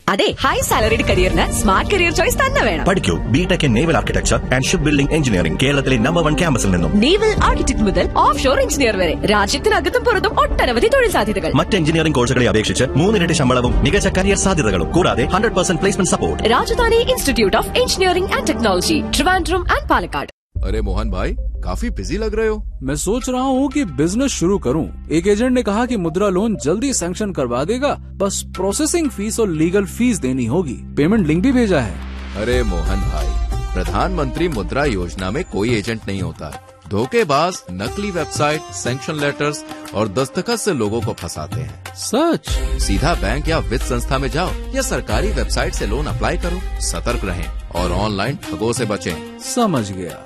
അതെ high salaried കരിയറിന് smart career choice തന്നെ വേണം പഠിക്കൂ BTech in naval architecture and ship building engineering കേരളത്തിലെ നമ്പർ വൺ ക്യാമ്പസിൽ നിന്നും നേവൽ ആർക്കിടെക്ട് മുതൽ ഓഫ് ഷോർ എഞ്ചിനീയർ വരെ രാജ്യത്തിനകത്തും പുറത്തും ഒട്ടനവധി തൊഴിൽ സാധ്യതകൾ മറ്റ് എഞ്ചിനീയറിംഗ് കോഴ്സുകളെ അപേക്ഷിച്ച് മൂന്നിരട്ടി ശമ്പളവും മികച്ച കരിയർ സാധ്യതകളും കൂടാതെ hundred percent placement support Rajadhani Institute of Engineering and Technology Trivandrum and Palakkad अरे मोहन भाई काफी बिजी लग रहे हो मैं सोच रहा हूँ कि बिजनेस शुरू करूँ एक एजेंट ने कहा कि मुद्रा लोन जल्दी सैंक्शन करवा देगा बस प्रोसेसिंग फीस और लीगल फीस देनी होगी पेमेंट लिंक भी भेजा है अरे मोहन भाई प्रधानमंत्री मुद्रा योजना में कोई एजेंट नहीं होता धोखेबाज नकली वेबसाइट सैंक्शन लेटर्स और दस्तखत से लोगों को फंसाते हैं सच सीधा बैंक या वित्त संस्था में जाओ या सरकारी वेबसाइट से लोन अप्लाई करो सतर्क रहें और ऑनलाइन ठगों से बचें समझ गया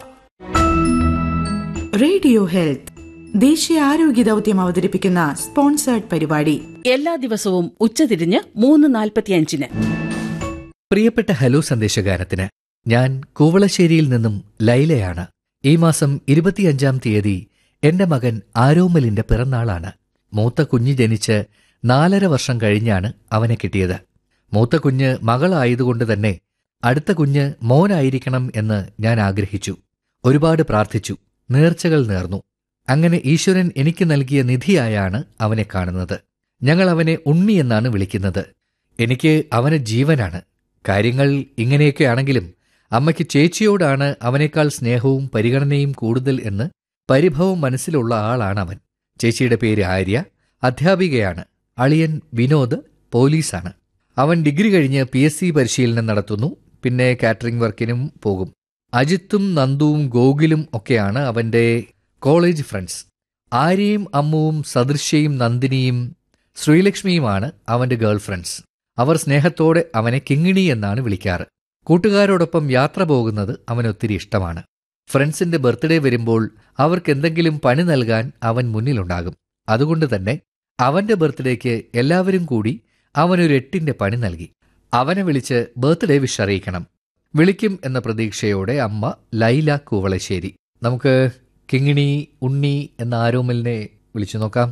റേഡിയോ ഹെൽത്ത് ദേശീയ ആരോഗ്യ ദൗത്യം അവതരിപ്പിക്കുന്ന സ്പോൺസേർഡ് പരിപാടി എല്ലാ ദിവസവും ഉച്ചതിരിഞ്ഞ് മൂന്ന് നാൽപ്പത്തിയഞ്ചിന് പ്രിയപ്പെട്ട ഹലോ സന്ദേശഗാനത്തിന് ഞാൻ കൂവളശ്ശേരിയിൽ നിന്നും ലൈലയാണ് ഈ മാസം ഇരുപത്തിയഞ്ചാം തീയതി എന്റെ മകൻ ആരോമലിന്റെ പിറന്നാളാണ് മൂത്ത കുഞ്ഞ് ജനിച്ച് നാലര വർഷം കഴിഞ്ഞാണ് അവനെ കിട്ടിയത് മൂത്ത കുഞ്ഞ് മകളായതുകൊണ്ട് തന്നെ അടുത്ത കുഞ്ഞ് മോനായിരിക്കണം എന്ന് ഞാൻ ആഗ്രഹിച്ചു ഒരുപാട് പ്രാർത്ഥിച്ചു നേർച്ചകൾ നേർന്നു അങ്ങനെ ഈശ്വരൻ എനിക്ക് നൽകിയ നിധിയായാണ് അവനെ കാണുന്നത് ഞങ്ങൾ അവനെ ഉണ്ണി എന്നാണ് വിളിക്കുന്നത് എനിക്ക് അവന് ജീവനാണ് കാര്യങ്ങൾ ഇങ്ങനെയൊക്കെയാണെങ്കിലും അമ്മയ്ക്ക് ചേച്ചിയോടാണ് അവനേക്കാൾ സ്നേഹവും പരിഗണനയും കൂടുതൽ എന്ന് പരിഭവം മനസ്സിലുള്ള ആളാണ് അവൻ ചേച്ചിയുടെ പേര് ആര്യ അധ്യാപികയാണ് അളിയൻ വിനോദ് പോലീസാണ് അവൻ ഡിഗ്രി കഴിഞ്ഞ് പി എസ് സി പരിശീലനം നടത്തുന്നു പിന്നെ കാറ്ററിംഗ് വർക്കിനും പോകും അജിത്തും നന്ദുവും ഗോകുലും ഒക്കെയാണ് അവന്റെ കോളേജ് ഫ്രണ്ട്സ് ആര്യയും അമ്മുവും സദൃശ്യയും നന്ദിനിയും ശ്രീലക്ഷ്മിയുമാണ് അവന്റെ ഗേൾ ഫ്രണ്ട്സ് അവർ സ്നേഹത്തോടെ അവനെ കിങ്ങിണി എന്നാണ് വിളിക്കാറ് കൂട്ടുകാരോടൊപ്പം യാത്ര പോകുന്നത് അവനൊത്തിരി ഇഷ്ടമാണ് ഫ്രണ്ട്സിന്റെ ബർത്ത്ഡേ വരുമ്പോൾ അവർക്ക് എന്തെങ്കിലും പണി നൽകാൻ അവൻ മുന്നിലുണ്ടാകും അതുകൊണ്ട് തന്നെ അവന്റെ ബർത്ത്ഡേക്ക് എല്ലാവരും കൂടി അവനൊരു എട്ടിന്റെ പണി നൽകി അവനെ വിളിച്ച് ബർത്ത്ഡേ വിഷ് അറിയിക്കണം വിളിക്കും എന്ന പ്രതീക്ഷയോടെ അമ്മ ലൈല കൂവളശ്ശേരി നമുക്ക് കിങ്ങിണി ഉണ്ണി എന്ന ആരോമലിനെ വിളിച്ചു നോക്കാം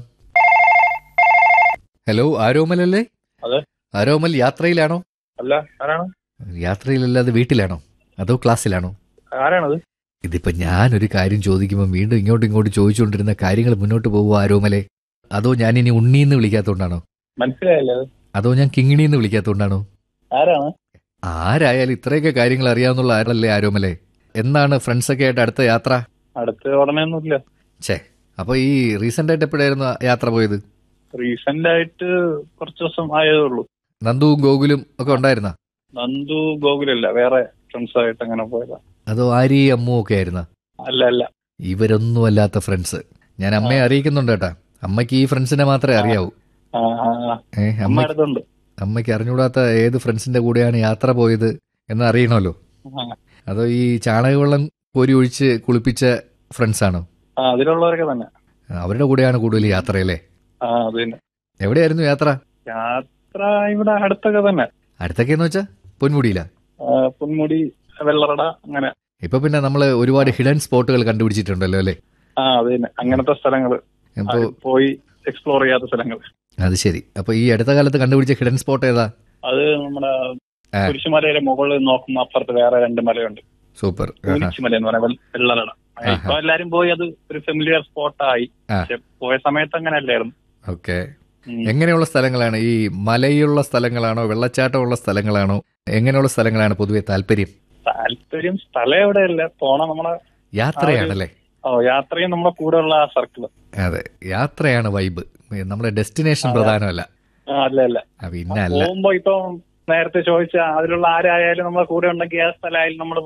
ഹലോ ആരോമലല്ലേ അതെ. ആരോമൽ യാത്രയിലാണോ അല്ല ആരാണ് യാത്രയിലല്ലാതെ വീട്ടിലാണോ അതോ ക്ലാസ്സിലാണോ ആരാണത് ഇതിപ്പോ ഞാനൊരു കാര്യം ചോദിക്കുമ്പോൾ വീണ്ടും ഇങ്ങോട്ടും ഇങ്ങോട്ടും ചോദിച്ചുകൊണ്ടിരുന്ന കാര്യങ്ങൾ മുന്നോട്ട് പോകുമോ ആരോമലെ അതോ ഞാൻ ഇനി ഉണ്ണീന്ന് വിളിക്കാത്തോണ്ടാണോ മനസ്സിലായല്ലേ അത് അതോ ഞാൻ കിങ്ങിണിന്ന് വിളിക്കാത്തോണ്ടാണോ ആരാണ് ആരായാലും ഇത്രയൊക്കെ കാര്യങ്ങൾ അറിയാവുന്നുള്ള ആരല്ലേ ആരോമലെ എന്നാണ് ഫ്രണ്ട്സൊക്കെ ആയിട്ട് അടുത്ത യാത്ര അടുത്ത് ഉടനെ ഒന്നുമില്ല ഛേ അപ്പൊ ഈ റീസെന്റ് ആയിട്ട് എപ്പോഴായിരുന്നു യാത്ര പോയത് റീസെന്റ് ആയിട്ട് കുറച്ച് ദിവസം ആയതേ ഉള്ളൂ നന്ദുവും ഗോകുലും ഒക്കെ ഉണ്ടായിരുന്ന നന്ദു ഗോകുലല്ല വേറെ ഫ്രണ്ട്സ് ആയിട്ട് അങ്ങനെ പോയതാ അതോ ആരി അമ്മുവും ഒക്കെ ആയിരുന്ന അല്ല അല്ല ഇവരൊന്നും അല്ലാത്ത ഫ്രണ്ട്സ് ഞാൻ അമ്മയെ അറിയിക്കുന്നുണ്ട് കേട്ടാ അമ്മയ്ക്ക് ഈ ഫ്രണ്ട്സിനെ മാത്രമേ അറിയാവൂ ആ, ആ, ആ. ഏ അമ്മ അമ്മ അടുത്തുണ്ട് അമ്മയ്ക്ക് അറിഞ്ഞൂടാത്ത ഏത് ഫ്രണ്ട്സിന്റെ കൂടെയാണ് യാത്ര പോയത് എന്ന് അറിയണമല്ലോ ആ. അതോ ഈ ചാണകവെള്ളം കോരി ഒഴിച്ച് കുളിപ്പിച്ച ഫ്രണ്ട്സ് ആണോ ആ അതിലുള്ളവരൊക്കെ തന്നെ അവരുടെ കൂടെയാണ് കൂടുതൽ യാത്രയല്ലേ ആ അത് തന്നെ എവിടെയായിരുന്നു യാത്ര യാത്ര ഇവിടെ അടുത്തൊക്കെ തന്നെ അടുത്തൊക്കെ എന്ന് വെച്ചാ പൊന്മുടിയില ആ, പൊന്മുടി വെള്ളറട അങ്ങനെ ഇപ്പൊ പിന്നെ നമ്മൾ ഒരുപാട് ഹിഡൻ സ്പോട്ടുകൾ കണ്ടുപിടിച്ചിട്ടുണ്ടല്ലോ അല്ലേ ആ അത് തന്നെ അങ്ങനത്തെ സ്ഥലങ്ങള് അപ്പോ ആ, പോയി എക്സ്പ്ലോർ ചെയ്യാത്ത സ്ഥലങ്ങൾ അത് ശരി അപ്പൊ ഈ അടുത്ത കാലത്ത് കണ്ടുപിടിച്ച ഹിഡൻ സ്പോട്ട് ഏതാ അത് നമ്മുടെ ആ. കുരിശുമലയുടെ മുകളിൽ നോക്കുമ്പോ അപ്പുറത്ത് വേറെ രണ്ട് മലയുണ്ട് സൂപ്പർ കുരിശുമല എന്ന് പറയുന്നത് വെള്ളറട ആഹാ. ഇപ്പൊ എല്ലാരും പോയി അത് ഒരു ഫെമിലിയർ സ്പോട്ടായി ആ. പക്ഷെ പോയ സമയത്ത് അങ്ങനെ അല്ലായിരുന്നു ഓക്കെ ഉം. എങ്ങനെയുള്ള സ്ഥലങ്ങളാണ് ഈ മലയുള്ള സ്ഥലങ്ങളാണോ വെള്ളച്ചാട്ടമുള്ള സ്ഥലങ്ങളാണോ എങ്ങനെയുള്ള സ്ഥലങ്ങളാണ് പൊതുവെ താല്പര്യം താല്പര്യം സ്ഥലം എവിടെയല്ല പോണം നമ്മളെ യാത്രയാണല്ലേ ഓ യാത്രയും നമ്മുടെ കൂടെ ഉള്ള ആ സർക്കിള് അതെ യാത്രയാണ് വൈബ് നമ്മുടെ ഡെസ്റ്റിനേഷൻ അതെ. ആ, പ്രധാനമല്ല അല്ല അല്ല ആ, പിന്നെ അല്ല പോകുമ്പോ ഇപ്പൊ നേരത്തെ ചോദിച്ച അതിലുള്ള ആരായാലും നമ്മളെ കൂടെ ഉണ്ടെങ്കിൽ ആ സ്ഥലമായാലും നമ്മൾ